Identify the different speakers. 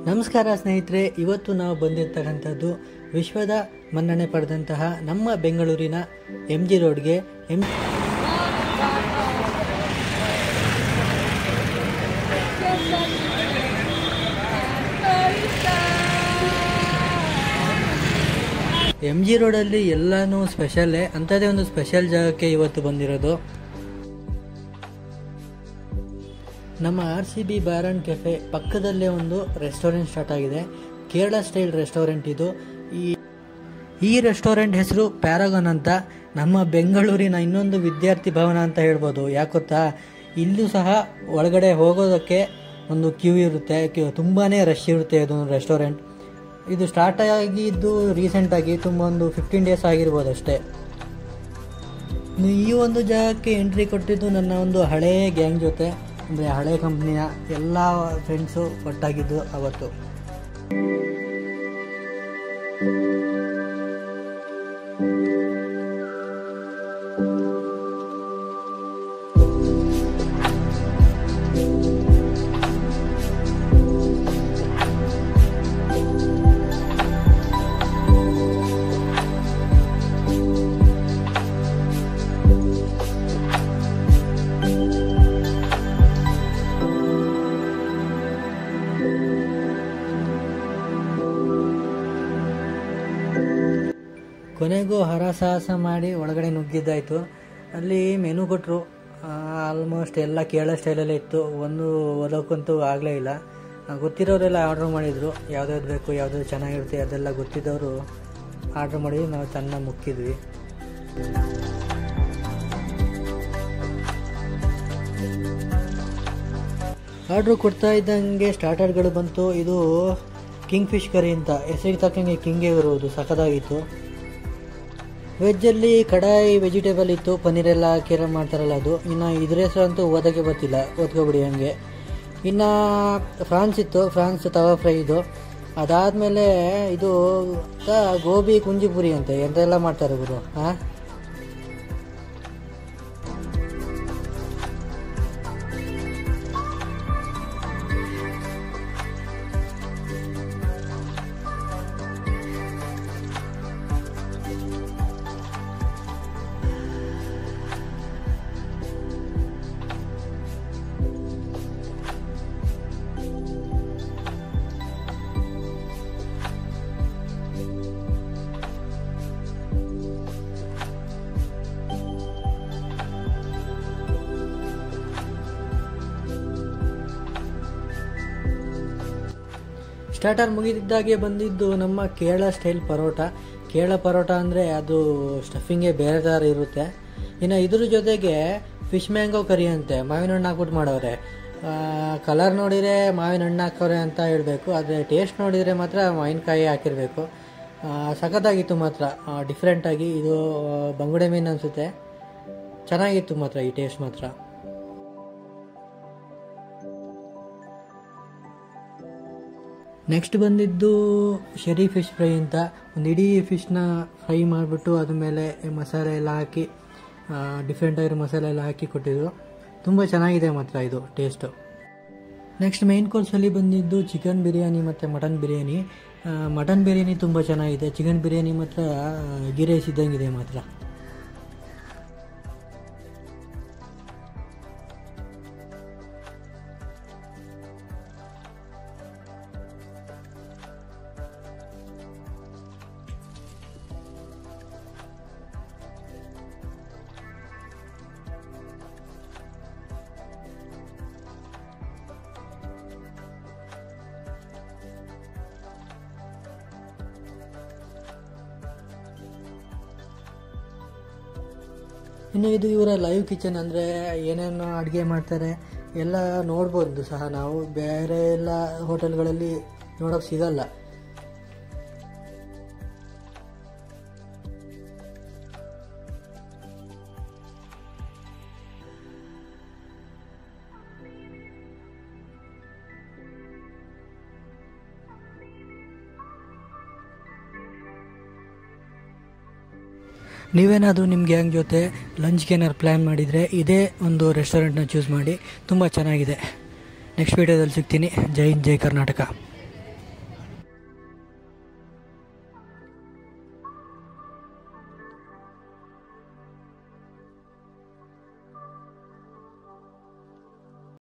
Speaker 1: ನಮಸ್ಕಾರ ಸ್ನೇಹಿತರೆ ಇವತ್ತು ನಾವು ಬಂದಿರ್ತಕ್ಕಂಥದ್ದು ವಿಶ್ವದ ಮನ್ನಣೆ ಪಡೆದಂತಹ ನಮ್ಮ ಬೆಂಗಳೂರಿನ ಎಂ ಜಿ ರೋಡ್ಗೆ ಎಂ ಎಂ ಜಿ ರೋಡಲ್ಲಿ ಎಲ್ಲನೂ ಸ್ಪೆಷಲ್ಲೇ ಅಂಥದ್ದೇ ಒಂದು ಸ್ಪೆಷಲ್ ಜಾಗಕ್ಕೆ ಇವತ್ತು ಬಂದಿರೋದು ನಮ್ಮ R C B bar and cafe ಪಕ್ಕದಲ್ಲೇ ಒಂದು ರೆಸ್ಟೋರೆಂಟ್ ಸ್ಟಾರ್ಟ್ ಆಗಿದೆ ಕೇರಳ ಸ್ಟೈಲ್ ರೆಸ್ಟೋರೆಂಟ್ ಇದು ಈ ಈ ರೆಸ್ಟೋರೆಂಟ್ ಹೆಸರು ಪ್ಯಾರಾಗನ್ ಅಂತ ನಮ್ಮ ಬೆಂಗಳೂರಿನ ಇನ್ನೊಂದು ವಿದ್ಯಾರ್ಥಿ ಭವನ ಅಂತ ಹೇಳ್ಬೋದು ಯಾಕೊತ್ತಾ ಇಲ್ಲೂ ಸಹ ಒಳಗಡೆ ಹೋಗೋದಕ್ಕೆ ಒಂದು ಕ್ಯೂ ಇರುತ್ತೆ ಕ್ಯೂ ತುಂಬಾ ರಶ್ ಇರುತ್ತೆ ಇದು ರೆಸ್ಟೋರೆಂಟ್ ಇದು ಸ್ಟಾರ್ಟ್ ಆಗಿದ್ದು ರೀಸೆಂಟಾಗಿ ತುಂಬ ಒಂದು ಫಿಫ್ಟೀನ್ ಡೇಸ್ ಆಗಿರ್ಬೋದು ಅಷ್ಟೇ ಇನ್ನು ಈ ಒಂದು ಜಾಗಕ್ಕೆ ಎಂಟ್ರಿ ಕೊಟ್ಟಿದ್ದು ನನ್ನ ಒಂದು ಹಳೆಯ ಗ್ಯಾಂಗ್ ಜೊತೆ ಅಂದರೆ ಹಳೆ ಕಂಪ್ನಿಯ ಎಲ್ಲ ಫ್ರೆಂಡ್ಸು ಒಟ್ಟಾಗಿದ್ದು ಅವತ್ತು ಕೊನೆಗೂ ಹರಸಾಹಸ ಮಾಡಿ ಒಳಗಡೆ ನುಗ್ಗಿದ್ದಾಯಿತು ಅಲ್ಲಿ ಮೆನು ಕೊಟ್ಟರು ಆಲ್ಮೋಸ್ಟ್ ಎಲ್ಲ ಕೇರಳ ಸ್ಟೈಲಲ್ಲೇ ಇತ್ತು ಒಂದು ಓದೋಕ್ಕಂತೂ ಆಗಲೇ ಇಲ್ಲ ಆ, ಗೊತ್ತಿರೋರೆಲ್ಲ ಆರ್ಡ್ರ್ ಮಾಡಿದರು ಯಾವ್ದಾವ್ದು ಬೇಕು ಯಾವ್ದಾವ್ದು ಚೆನ್ನಾಗಿರುತ್ತೆ ಅದೆಲ್ಲ ಗೊತ್ತಿದ್ದವರು ಆರ್ಡ್ರ್ ಮಾಡಿ ನಾವು ಚೆನ್ನಾಗಿ ಮುಕ್ಕಿದ್ವಿ ಆರ್ಡ್ರ್ ಕೊಡ್ತಾ ಇದ್ದಂಗೆ ಸ್ಟಾರ್ಟರ್ಗಳು ಬಂತು ಇದು ಕಿಂಗ್ ಫಿಶ್ ಕರಿ ಅಂತ ಹೆಸರಿಗೆ ತಕ್ಕಂಗೆ ಕಿಂಗೇ ಇರುವುದು ಸಖತ್ತಾಗಿತ್ತು ವೆಜ್ಜಲ್ಲಿ ಕಡಾಯಿ ವೆಜಿಟೇಬಲ್ ಇತ್ತು ಪನ್ನೀರ್ ಎಲ್ಲ ಹಾಕಿರ ಮಾಡ್ತಾರಲ್ಲ ಅದು ಇನ್ನು ಇದ್ರ ಹೆಸರು ಅಂತೂ ಓದೋಕ್ಕೆ ಬರ್ತಿಲ್ಲ ಓದ್ಕೊಬಿಡಿ ಹಂಗೆ ಇನ್ನು ಫ್ರಾನ್ಸ್ ಇತ್ತು ಫ್ರಾನ್ಸ್ ತವಾ ಫ್ರೈ ಇದು ಅದಾದಮೇಲೆ ಇದು ತ- ಗೋಬಿ ಕುಂಜಿಪುರಿ ಅಂತೆ ಎಂತೆಲ್ಲ ಮಾಡ್ತಾರೆ ಗುರು ಹಾಂ ಸ್ಟಾರ್ಟರ್ ಮುಗಿದಿದ್ದಾಗೆ ಬಂದಿದ್ದು ನಮ್ಮ ಕೇರಳ ಸ್ಟೈಲ್ ಪರೋಟ ಕೇರಳ ಪರೋಟ ಅಂದರೆ ಅದು ಸ್ಟಫಿಂಗೇ ಬೇರೆ ಥರ ಇರುತ್ತೆ ಇನ್ನು ಇದ್ರ ಜೊತೆಗೆ ಫಿಶ್ ಮ್ಯಾಂಗೋ ಕರಿ ಅಂತೆ ಮಾವಿನ ಹಣ್ಣು ಹಾಕ್ಬಿಟ್ಟು ಮಾಡವ್ರೆ ಕಲರ್ ನೋಡಿದರೆ ಮಾವಿನ ಹಣ್ಣು ಹಾಕವ್ರೆ ಅಂತ ಹೇಳಬೇಕು ಆದರೆ ಟೇಸ್ಟ್ ನೋಡಿದರೆ ಮಾತ್ರ ಮಾವಿನಕಾಯಿ ಹಾಕಿರಬೇಕು ಸಖತ್ತಾಗಿತ್ತು ಮಾತ್ರ ಡಿಫ್ರೆಂಟಾಗಿ ಇದು ಆ, ಬಂಗುಡೆ ಮೀನು ಅನಿಸುತ್ತೆ ಚೆನ್ನಾಗಿತ್ತು ಮಾತ್ರ ಈ ಟೇಸ್ಟ್ ಮಾತ್ರ ನೆಕ್ಸ್ಟ್ ಬಂದಿದ್ದು ಶೆರಿ ಫಿಶ್ ಫ್ರೈ ಅಂತ ಒಂದು ಇಡೀ ಫಿಶ್ನ ಫ್ರೈ ಮಾಡಿಬಿಟ್ಟು ಅದ್ರ ಮೇಲೆ ಮಸಾಲೆ ಎಲ್ಲ ಹಾಕಿ ಡಿಫ್ರೆಂಟ್ ಆಗಿರೋ ಮಸಾಲೆ ಎಲ್ಲ ಹಾಕಿ ಕೊಟ್ಟಿದ್ರು ತುಂಬ ಚೆನ್ನಾಗಿದೆ ಮಾತ್ರ ಇದು ಟೇಸ್ಟು ನೆಕ್ಸ್ಟ್ ಮೇನ್ ಕೋರ್ಸಲ್ಲಿ ಬಂದಿದ್ದು ಚಿಕನ್ ಬಿರಿಯಾನಿ ಮತ್ತು ಮಟನ್ ಬಿರಿಯಾನಿ ಮಟನ್ ಬಿರಿಯಾನಿ ತುಂಬ ಚೆನ್ನಾಗಿದೆ ಚಿಕನ್ ಬಿರಿಯಾನಿ ಮಾತ್ರ ಗೀ ರೈಸ್ ಇದ್ದಂಗಿದೆ ಮಾತ್ರ ಇನ್ನು ಇದು ಇವರ ಲೈವ್ ಕಿಚನ್ ಅಂದರೆ ಏನೇನು ಅಡುಗೆ ಮಾಡ್ತಾರೆ ಎಲ್ಲ ನೋಡ್ಬೋದು ಸಹ ನಾವು ಬೇರೆ ಎಲ್ಲ ಹೋಟೆಲ್ಗಳಲ್ಲಿ ನೋಡೋಕೆ ಸಿಗಲ್ಲ ನೀವೇನಾದರೂ ನಿಮ್ಮ ಗ್ಯಾಂಗ್ ಜೊತೆ ಲಂಚ್ಗೆ ಏನಾದ್ರು ಪ್ಲ್ಯಾನ್ ಮಾಡಿದರೆ ಇದೇ ಒಂದು ರೆಸ್ಟೋರೆಂಟ್ನ ಚೂಸ್ ಮಾಡಿ ತುಂಬ ಚೆನ್ನಾಗಿದೆ ನೆಕ್ಸ್ಟ್ ವೀಡಿಯೋದಲ್ಲಿ ಸಿಗ್ತೀನಿ ಜೈ ಹಿಂದ್ ಜೈ ಕರ್ನಾಟಕ